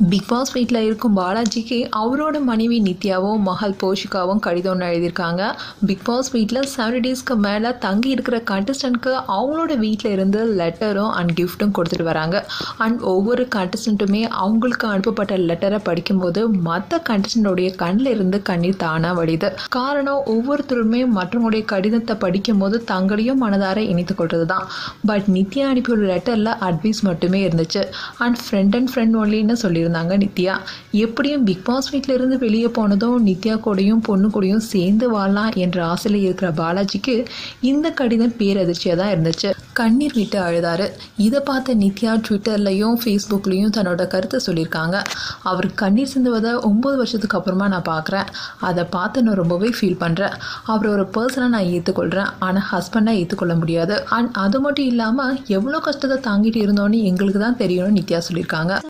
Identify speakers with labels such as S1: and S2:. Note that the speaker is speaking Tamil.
S1: பிக் பாஸ் வீட்டில் இருக்கும் பாலாஜிக்கு அவரோட மனைவி நித்யாவும் மகள் போஷிகாவும் கடிதம் ஒன்று எழுதியிருக்காங்க பிக் பாஸ் வீட்டில் செவன்டி டேஸ்க்கு மேலே தங்கி இருக்கிற கண்டஸ்டன்ட்க்கு அவங்களோட வீட்டில் இருந்து லெட்டரும் அண்ட் கிஃப்ட்டும் கொடுத்துட்டு வராங்க அண்ட் ஒவ்வொரு கண்டஸ்டண்ட்டுமே அவங்களுக்கு அனுப்பப்பட்ட லெட்டரை படிக்கும்போது மற்ற கண்டஸ்டண்டோடைய கண்ணில் இருந்து கண்ணீர் தானாக வடியுது காரணம் ஒவ்வொருத்தருமே மற்றவங்களுடைய கடிதத்தை படிக்கும்போது தங்களையும் மனதார இணைத்து கொள்வது தான் பட் நித்யா அனுப்பியுள்ள லெட்டரில் அட்வைஸ் மட்டுமே இருந்துச்சு அண்ட் ஃப்ரெண்ட் அண்ட் ஃப்ரெண்ட் ஒன்லின்னு சொல்லியிருந்தாங்க நித்யா எப்படியும் பிக் பாஸ் வீட்டில் இருந்து வெளியே போனதும் நித்யா கூடயும் பொண்ணு கூடயும் சேர்ந்து வாழலாம் என்ற ஆசையில் இருக்கிற பாலாஜிக்கு இந்த கடிதம் பேரதிர்ச்சியாக தான் இருந்துச்சு கண்ணீர் விட்டு அழுதாரு இதை பார்த்த நித்யா ட்விட்டர்லையும் ஃபேஸ்புக்லேயும் தன்னோட கருத்தை சொல்லியிருக்காங்க அவர் கண்ணீர் சிந்துவதை ஒம்பது வருஷத்துக்கு அப்புறமா நான் பார்க்குறேன் அதை பார்த்து நான் ரொம்பவே ஃபீல் பண்ணுறேன் அவர் ஒரு பர்சனாக நான் ஏற்றுக்கொள்கிறேன் ஆனால் ஹஸ்பண்டாக ஏற்றுக்கொள்ள முடியாது அண்ட் அது மட்டும் இல்லாமல் எவ்வளோ கஷ்டத்தை தாங்கிட்டு இருந்தோன்னு எங்களுக்கு தான் தெரியணும்னு நித்யா சொல்லியிருக்காங்க